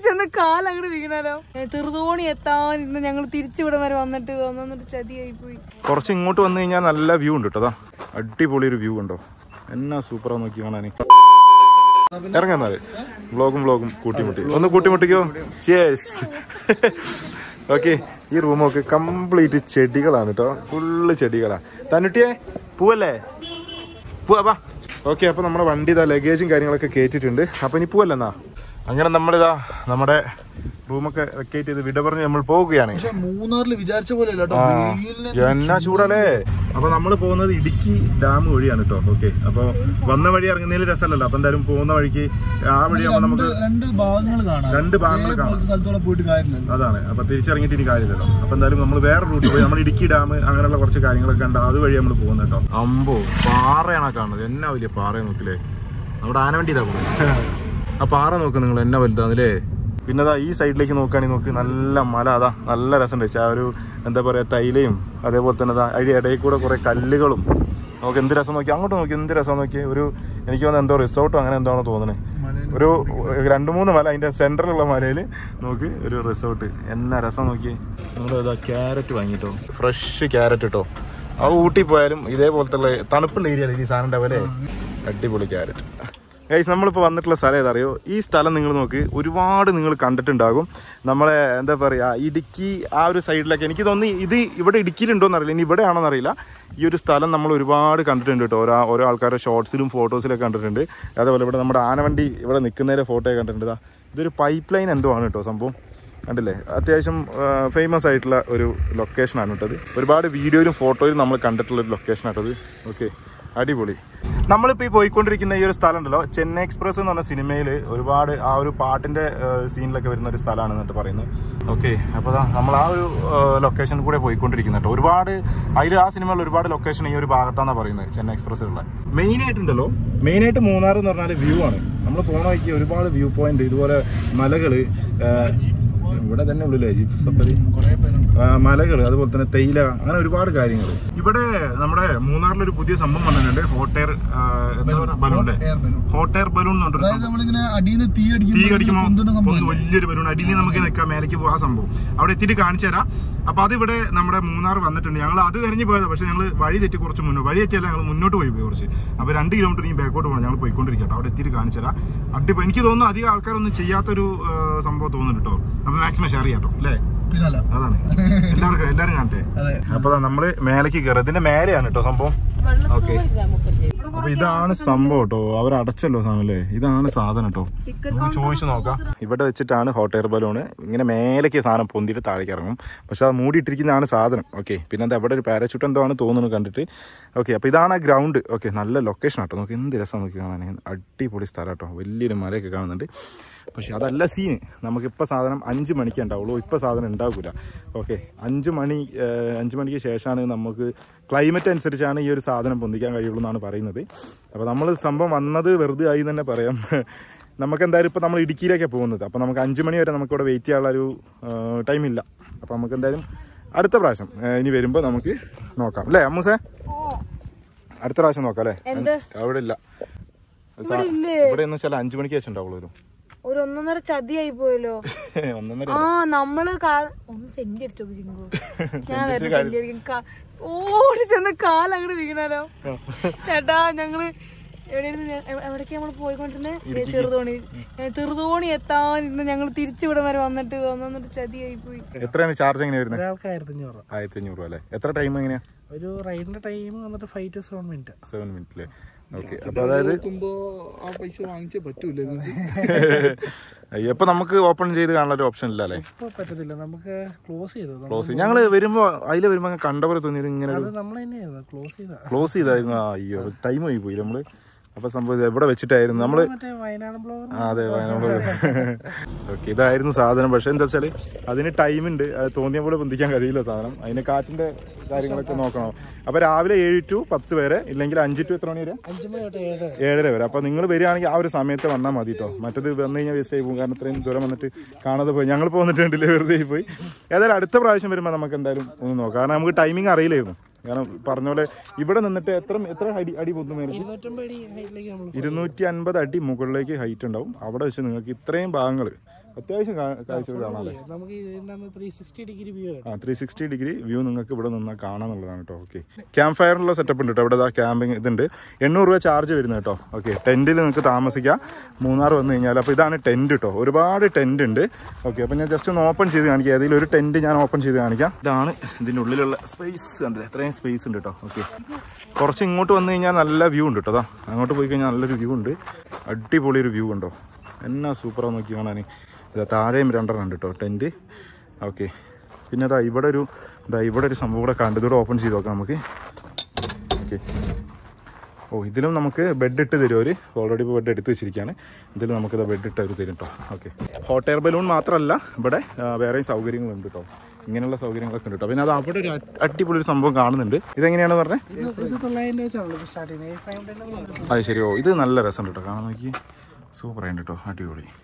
ചെന്ന് കാലങ്ങോട്ട് വീണാലോ ചെറുതോണി എത്താൻ ഇന്ന് ഞങ്ങൾ തിരിച്ചിവിടെ വരെ വന്നിട്ട് വന്നിട്ട് ചതിയായി പോയി കുറച്ച് ഇങ്ങോട്ട് വന്നു കഴിഞ്ഞാൽ നല്ല വ്യൂ ഉണ്ട് കേട്ടോ അതാ അടിപൊളി ഒരു വ്യൂ ഉണ്ടോ എന്നാ സൂപ്പറാ നോക്കി കാണാൻ ഇറങ്ങാന്നാല് വ്ളോഗും വ്ളോഗും കൂട്ടിമുട്ടി ഒന്ന് കൂട്ടിമുട്ടിക്കോ ചേസ് ഓക്കെ ഈ റൂമൊക്കെ കംപ്ലീറ്റ് ചെടികളാണ് കേട്ടോ ഫുള്ള് ചെടികളാ തന്നുട്ടിയെ പൂവല്ലേ പോവാ ഓക്കെ അപ്പൊ നമ്മുടെ വണ്ടി ഇതാ ലഗേജും കാര്യങ്ങളൊക്കെ കയറ്റിയിട്ടുണ്ട് അപ്പൊ ഇനി പോവല്ലെന്നാ അങ്ങനെ നമ്മളിതാ നമ്മുടെ റൂമൊക്കെ വെക്കേറ്റ് ചെയ്ത് വിട പറഞ്ഞ് നമ്മൾ പോവുകയാണ് പക്ഷെ മൂന്നാറിൽ വിചാരിച്ച പോലെ അല്ല കേട്ടോ ആ, വെയിലിന് എന്നാ ചൂടല്ലേ അപ്പൊ നമ്മൾ പോകുന്നത് ഇടുക്കി ഡാം വഴിയാണ് കേട്ടോ ഓക്കെ അപ്പൊ വന്ന വഴി ഇറങ്ങുന്നതിൽ രസമല്ലല്ലോ അപ്പൊ എന്തായാലും പോകുന്ന വഴിക്ക് ആ വഴി ആകുമ്പോ രണ്ട് നമുക്ക് രണ്ട് ഭാഗങ്ങൾ കാണാം രണ്ട് ഭാഗങ്ങൾ കാണാം. ഒരേപോലത്തെ സ്ഥലത്തൂടെ പോയിട്ട് കാര്യമില്ലല്ലോ അതാണ് അപ്പൊ തിരിച്ചിറങ്ങിയിട്ട് ഇനി കാര്യമില്ലല്ലോ അപ്പൊ എന്തായാലും നമ്മൾ വേറെ റൂട്ട് പോയി നമ്മൾ ഇടുക്കി ഡാം അങ്ങനെയുള്ള കുറച്ച് കാര്യങ്ങളൊക്കെ ഉണ്ട് അതുവഴി നമ്മൾ പോകുന്നത് കേട്ടോ അമ്പോ പാറയാണ് കാണുന്നത് എന്നാ വലിയ പാറ നോക്കില്ലേ നമ്മുടെ ആനവണ്ടി ഇതാ പോകുന്നത് ആ പാറ നോക്ക് നിങ്ങൾ എന്നാ വലുതാന്നല്ലേ പിന്നെ അതാ ഈ സൈഡിലേക്ക് നോക്കുകയാണെങ്കിൽ നോക്ക് നല്ല മല അതാ നല്ല രസമുണ്ട് വെച്ചാൽ ആ ഒരു എന്താ പറയാ തൈലയും അതേപോലെ തന്നെ അതാ അതിന്റെ ഇടയിൽ കൂടെ കുറെ കല്ലുകളും നമുക്ക് എന്ത് രസം നോക്കി അങ്ങോട്ട് നോക്കി എന്ത് രസം നോക്കി ഒരു എനിക്ക് തോന്നുന്നത് എന്തോ റിസോർട്ടോ അങ്ങനെ എന്താണോ തോന്നുന്നത് ഒരു രണ്ട് മൂന്ന് മല അതിന്റെ സെന്ററിലുള്ള മലയിൽ നോക്ക് ഒരു റിസോർട്ട് എന്നാ രസം നോക്കി നമ്മൾ ഇതാ ക്യാരറ്റ് വാങ്ങിട്ടോ ഫ്രഷ് ക്യാരറ്റ് കേട്ടോ ആ ഊട്ടി പോയാലും ഇതേപോലത്തെ തണുപ്പുള്ള ഏരിയ ഈ സാധനം ഉണ്ടാവല്ലേ അടിപൊളി ക്യാരറ്റ് ഗൈസ് നമ്മളിപ്പോൾ വന്നിട്ടുള്ള സ്ഥലം ഏതറിയോ ഈ സ്ഥലം നിങ്ങൾ നോക്ക് ഒരുപാട് നിങ്ങൾ കണ്ടിട്ടുണ്ടാകും നമ്മളെ എന്താ പറയുക ഇടുക്കി ആ ഒരു സൈഡിലൊക്കെ എനിക്ക് തോന്നി ഇത് ഇവിടെ ഇടുക്കിയിലുണ്ടോന്ന് അറിയില്ല ഇനി ഇവിടെ ആണോന്ന് അറിയില്ല ഈ ഒരു സ്ഥലം നമ്മൾ ഒരുപാട് കണ്ടിട്ടുണ്ട് കേട്ടോ ഓരോ ഓരോ ആൾക്കാരുടെ ഷോർട്സിലും ഫോട്ടോസിലൊക്കെ കണ്ടിട്ടുണ്ട് അതേപോലെ ഇവിടെ നമ്മുടെ ആനവണ്ടി ഇവിടെ നിൽക്കുന്നതിൻ്റെ ഫോട്ടോ കണ്ടിട്ടുണ്ട് ദാ ഇതൊരു പൈപ്പ് ലൈൻ എന്തോ ആണ് കേട്ടോ സംഭവം കണ്ടില്ലേ അത്യാവശ്യം ഫേമസ് ആയിട്ടുള്ള ഒരു ലൊക്കേഷനാണ് കേട്ടത് ഒരുപാട് വീഡിയോയിലും ഫോട്ടോയിലും നമ്മൾ കണ്ടിട്ടുള്ള ഒരു ലൊക്കേഷനാട്ടത് ഓക്കെ അടിപൊളി നമ്മളിപ്പോൾ ഈ പോയിക്കൊണ്ടിരിക്കുന്ന ഈ ഒരു സ്ഥലം ഉണ്ടല്ലോ ചെന്നൈ എക്സ്പ്രസ് എന്ന് പറഞ്ഞ സിനിമയിൽ ഒരുപാട് ആ ഒരു പാട്ടിന്റെ സീനിലൊക്കെ വരുന്ന ഒരു സ്ഥലമാണ് എന്നിട്ട് പറയുന്നത് ഓക്കെ അപ്പോൾ നമ്മൾ ആ ഒരു ലൊക്കേഷനിൽ കൂടെ പോയിക്കൊണ്ടിരിക്കുന്ന കേട്ടോ ഒരുപാട് അതിൽ ആ സിനിമയിൽ ഒരുപാട് ലൊക്കേഷൻ ഈ ഒരു ഭാഗത്താണെന്ന് പറയുന്നത് ചെന്നൈ എക്സ്പ്രസ്സിലുള്ള മെയിൻ ആയിട്ടുണ്ടല്ലോ മെയിൻ ആയിട്ട് മൂന്നാർ എന്ന് പറഞ്ഞാൽ വ്യൂ ആണ് നമ്മൾ പോണ വഴിക്ക് ഒരുപാട് വ്യൂ പോയിന്റ് ഇതുപോലെ മലകള് ആ, ഇവിടെ തന്നെ ഉള്ളില്ലേ ജീപ്പ് സഫാരി കുറെ പേരുണ്ട് മലകൾ അതുപോലെ തന്നെ തേയില അങ്ങനെ ഒരുപാട് കാര്യങ്ങൾ ഇവിടെ നമ്മുടെ മൂന്നാറിൽ ഒരു പുതിയ സംഭവം വന്നിട്ടുണ്ട് ഹോട്ട് എയർ ബലൂൺ അല്ലേ air balloon hot air balloon എന്ന് പറഞ്ഞൊരു അതായത് നമ്മളിങ്ങനെ അടിയിൽ നിന്ന് തീ തീ കടിക്കുമ്പോൾ പൊന്തുന്ന സംഭവം പൊന്ത് വലിയൊരു ബലൂൺ അടിയിൽ നമുക്ക് നിൽക്കാം മേലേക്ക് പോകാൻ സംഭവം അവിടെ എത്തിയിട്ട് കാണിച്ചു തരാം അപ്പൊ അത് ഇവിടെ നമ്മുടെ മൂന്നാർ വന്നിട്ടുണ്ട് ഞങ്ങൾ അത് തെരഞ്ഞു പോയത് പക്ഷെ ഞങ്ങൾ വഴി തെറ്റി കുറച്ച് മുന്നോട്ട് വഴി തെറ്റിയല്ല ഞങ്ങൾ മുന്നോട്ട് പോയി പോയി കുറച്ച് അപ്പൊ രണ്ട് കിലോമീറ്റർ ഈ ബാക്കോട്ട് പോകണം ഞങ്ങൾ പോയിക്കൊണ്ടിരിക്കട്ടോ അവിടെ എത്തിയിട്ട് കാണിച്ചു തരാം അടിപൊളി എനിക്ക് തോന്നുന്നു അധികം ആൾക്കാരൊന്നും ചെയ്യാത്തൊരു ആ, സംഭവം തോന്നുന്നുണ്ട് കേട്ടോ അപ്പൊ മാക്സിമം ഷെയർ ചെയ്യാം കേട്ടോ അല്ലേ പിന്നല്ല അതാണ് എല്ലാവർക്കും എല്ലാരും കാണട്ടെ അതെ അപ്പൊ ദാ നമ്മള് മേലേക്ക് കയറി ഇതിന്റെ മേലെയാണ് കേട്ടോ സംഭവം ഓക്കെ അപ്പൊ ഇതാണ് സംഭവം കേട്ടോ അവർ അടച്ചല്ലോ സാധനം അല്ലേ ഇതാണ് സാധനം കേട്ടോ നമുക്ക് ചോദിച്ചു നോക്കാം ഇവിടെ വെച്ചിട്ടാണ് ഹോട്ട് എയർ ബലൂണ് ഇങ്ങനെ മേലേക്ക് സാധനം പൊന്തിയിട്ട് താഴേക്ക് ഇറങ്ങും പക്ഷെ അത് മൂടിയിട്ടിരിക്കുന്നതാണ് സാധനം ഓക്കെ പിന്നെ എന്താ അവിടെ ഒരു പാരച്യൂട്ട് എന്തോ ആണ് തോന്നുന്നു കണ്ടിട്ട് ഓക്കെ അപ്പൊ ഇതാണ് ആ ഗ്രൗണ്ട് ഓക്കെ നല്ല ലൊക്കേഷൻ ആട്ടോ നോക്കി എന്ത് രസം നോക്കി കാണാൻ അടിപൊളി സ്ഥലം കേട്ടോ വലിയൊരു മലയൊക്കെ കാണുന്നുണ്ട് പക്ഷെ അതല്ല സീന് നമുക്കിപ്പോൾ സാധനം അഞ്ച് മണിക്ക് ഉണ്ടാവുള്ളൂ ഇപ്പോൾ സാധനം ഉണ്ടാവില്ല ഓക്കെ അഞ്ച് മണി ഏഹ്, അഞ്ച് മണിക്ക് ശേഷമാണ് നമുക്ക് ക്ലൈമറ്റ് അനുസരിച്ചാണ് ഈ ഒരു സാധനം പൊന്തിക്കാൻ കഴിയുള്ളൂ എന്നാണ് പറയുന്നത് അപ്പോൾ നമ്മൾ സംഭവം വന്നത് വെറുതെ ആയി എന്ന് തന്നെ പറയാം നമുക്ക് എന്തായാലും ഇപ്പോൾ നമ്മൾ ഇടുക്കിയിലേക്കാണ് പോകുന്നത് അപ്പോൾ നമുക്ക് അഞ്ച് മണി വരെ നമുക്കിവിടെ വെയിറ്റ് ചെയ്യാനുള്ള ഒരു ടൈമില്ല അപ്പോൾ നമുക്ക് എന്തായാലും അടുത്ത പ്രാവശ്യം ഏഹ്, ഇനി വരുമ്പോൾ നമുക്ക് നോക്കാം അല്ലേ അമ്മൂസേ അടുത്ത പ്രാവശ്യം നോക്കാം അല്ലേ എന്ത്? അവിടെ ഇല്ല ഇവിടെ ഇല്ലേ? ഇവിടെ എന്ന് വെച്ചാൽ അഞ്ച് മണിക്ക് ശേഷം ഉണ്ടാവുള്ളൂ ഒരു ഒരു ഒന്നൊന്നര ചതിയായി പോയല്ലോ ഒന്നൊന്നര ആ നമ്മള് കാ- ഒന്ന് സെന്റ് അടിച്ചോ ചിങ്കു ഞാൻ വരെ സെന്റ് അടിക്കും കാ- ഓടി ചെന്ന് കാലങ്ങോട്ട് വീണാലോ ചേട്ടാ ഞങ്ങള് എവിടെയായിരുന്നു ഞാൻ- എവ- എവിടേക്കാ നമ്മള് പോയിക്കൊണ്ടിരുന്നേ ചെറുതോണി ഏ, ചെറുതോണി എത്താൻ ഇന്ന് ഞങ്ങൾ തിരിച്ചിവിടെ വരെ വന്നിട്ട് വന്നിട്ട് ചതിയായി പോയി എത്രയാണ് ചാർജ് എങ്ങനെ വരുന്നത് ഒരാൾക്ക് ആയിരത്തി അഞ്ഞൂറ് രൂപ ആയിരത്തി അഞ്ഞൂറ് രൂപ അല്ലേ എത്ര ടൈം എങ്ങനെയാ ഒരു റൈഡിന്റെ ടൈം വന്നിട്ട് five to seven minute seven മിനിറ്റില് ഓക്കെ അപ്പൊ അതായത് നോക്കുമ്പോ ആ പൈസ വാങ്ങിച്ചേ പറ്റൂല ഇപ്പൊ നമുക്ക് ഓപ്പൺ ചെയ്ത് കാണാനുള്ള ഒരു ഓപ്ഷൻ ഇല്ല അല്ലേ ഇപ്പൊ പറ്റത്തില്ല നമുക്ക് ക്ലോസ് ചെയ്തു ക്ലോസ് ഞങ്ങള് വരുമ്പോ അതില് വരുമ്പോ അങ്ങ് കണ്ട പോലെ തോന്നിയത് ഇങ്ങനെ ഒരു അത് നമ്മൾ തന്നെയായിരുന്നു ക്ലോസ് ചെയ്ത ക്ലോസ് ചെയ്തായിരുന്നു ആ അയ്യോ ടൈം ആയി പോയി നമ്മള് അപ്പൊ സംഭവം ഇത് എവിടെ വെച്ചിട്ടായിരുന്നു നമ്മള് മറ്റേ വയനാട് ബ്ലോഗർ ആ, അതെ വയനാട് ഓക്കെ ഇതായിരുന്നു സാധനം പക്ഷെ എന്താ വെച്ചാല് അതിന് ടൈം ഉണ്ട് അത് തോന്നിയ പോലെ പൊന്തിക്കാൻ കഴിയില്ല സാധനം അതിന് കാറ്റിന്റെ കാര്യങ്ങളൊക്കെ നോക്കണം അപ്പൊ രാവിലെ ഏഴ് ടു പത്ത് വരെ ഇല്ലെങ്കിൽ അഞ്ച് ടു എത്ര മണി വരെ അഞ്ചു മണി തൊട്ട് ഏഴ് ഏഴര വരെ അപ്പൊ നിങ്ങൾ വരികയാണെങ്കിൽ ആ ഒരു സമയത്ത് വന്നാൽ മതി കേട്ടോ മറ്റത് വന്നു കഴിഞ്ഞാൽ വേസ്റ്റ് ആയി പോകും കാരണം ഇത്രയും ദൂരം വന്നിട്ട് കാണാതെ പോയി ഞങ്ങൾ പോന്നിട്ടുണ്ടല്ലേ വെറുതെ ആയി പോയി ഏതായാലും അടുത്ത പ്രാവശ്യം വരുമ്പോൾ നമുക്ക് എന്തായാലും ഒന്ന് നോക്കാം കാരണം നമുക്ക് ടൈമിംഗ് അറിയില്ലായിരുന്നു കാരണം പറഞ്ഞ പോലെ ഇവിടെ നിന്നിട്ട് എത്ര എത്ര അടി അടി പൊന്നു മേലേക്ക് ഇരുന്നൂറ്റമ്പത് അടി ഹൈറ്റിലേക്ക് നമ്മൾ ഇരുന്നൂറ്റി അൻപത് അടി മുകളിലേക്ക് ഹൈറ്റ് ഉണ്ടാവും അവിടെ വെച്ച് നിങ്ങൾക്ക് ഇത്രയും ഭാഗങ്ങൾ അത്യാവശ്യം കാ- കാഴ്ചകൾ കാണാമല്ലേ നമുക്ക് ഇതിന്റെ ത്രീ സിക്സ്റ്റി ഡിഗ്രി വ്യൂ ആണ് ആ ത്രീ സിക്സ്റ്റി ഡിഗ്രി വ്യൂ നിങ്ങൾക്ക് ഇവിടെ നിന്നാൽ കാണാന്നുള്ളതാണ് കേട്ടോ ഓക്കെ ക്യാമ്പ് ഫയറിനുള്ള സെറ്റപ്പ് ഉണ്ട് കേട്ടോ ഇവിടെ ക്യാമ്പിംഗ് ഇതുണ്ട് എണ്ണൂറ് രൂപ ചാർജ് വരുന്നത് കേട്ടോ ഓക്കെ ടെൻറ്റിൽ നിങ്ങൾക്ക് താമസിക്കാം മൂന്നാർ വന്നു കഴിഞ്ഞാൽ അപ്പോൾ ഇതാണ് ടെൻറ്റ് കേട്ടോ ഒരുപാട് ടെൻറ്റ് ഉണ്ട് ഓക്കെ അപ്പോൾ ഞാൻ ജസ്റ്റ് ഒന്ന് ഓപ്പൺ ചെയ്ത് കാണിക്കാം ഏതെങ്കിലും ഒരു ടെൻറ്റ് ഞാൻ ഓപ്പൺ ചെയ്ത് കാണിക്കാം ഇതാണ് ഇതിൻ്റെ ഉള്ളിലുള്ള സ്പേസ് കണ്ടില്ലേ എത്രയും സ്പേസ് ഉണ്ട് കേട്ടോ ഓക്കെ കുറച്ച് ഇങ്ങോട്ട് വന്നു കഴിഞ്ഞാൽ നല്ല വ്യൂ ഉണ്ട് കേട്ടോ അതാ അങ്ങോട്ട് പോയി കഴിഞ്ഞാൽ നല്ലൊരു വ്യൂ ഉണ്ട് അടിപൊളി ഒരു വ്യൂ ഉണ്ടോ എന്നാ സൂപ്പറാന്ന് നോക്കി കാണാൻ ഇതാ താഴെയും രണ്ടെണ്ണം ഉണ്ട് കേട്ടോ ടെൻറ്റ് ഓക്കെ പിന്നെ അതാ ഇവിടെ ഒരു ഇതാ ഇവിടെ ഒരു സംഭവം കൂടെ കണ്ടു ഇതൂടെ ഓപ്പൺ ചെയ്ത് നോക്കാം നമുക്ക് ഓക്കെ ഓ ഇതിലും നമുക്ക് ബെഡ് ഇട്ട് തരും അവർ ഓൾറെഡി ഇപ്പോൾ ബെഡ് എടുത്ത് വെച്ചിരിക്കുകയാണ് ഇതിൽ നമുക്കിത് ബെഡ് ഇട്ട് അവർ തരും കേട്ടോ ഓക്കെ ഹോട്ട് എയർ ബലൂൺ മാത്രമല്ല ഇവിടെ ആ, വേറെയും സൗകര്യങ്ങളുണ്ട് കേട്ടോ ഇങ്ങനെയുള്ള സൗകര്യങ്ങളൊക്കെ ഉണ്ട് കേട്ടോ പിന്നെ അത് അവിടെ ഒരു അ- അടിപൊളി ഒരു സംഭവം കാണുന്നുണ്ട് ഇതെങ്ങനെയാണ് പറഞ്ഞത് ഇത് ഇത് തൊള്ളായിരം രൂപ വെച്ചാണല്ലോ സ്റ്റാർട്ട് ചെയ്യുന്നത് ഫൈവ് ഹൺഡ്രഡ് അത് ശരി ഓ ഇത് നല്ല രസമുണ്ട് കേട്ടോ കാണാൻ നോക്കി സൂപ്പർ ആയിട്ട് കേട്ടോ അടിപൊളി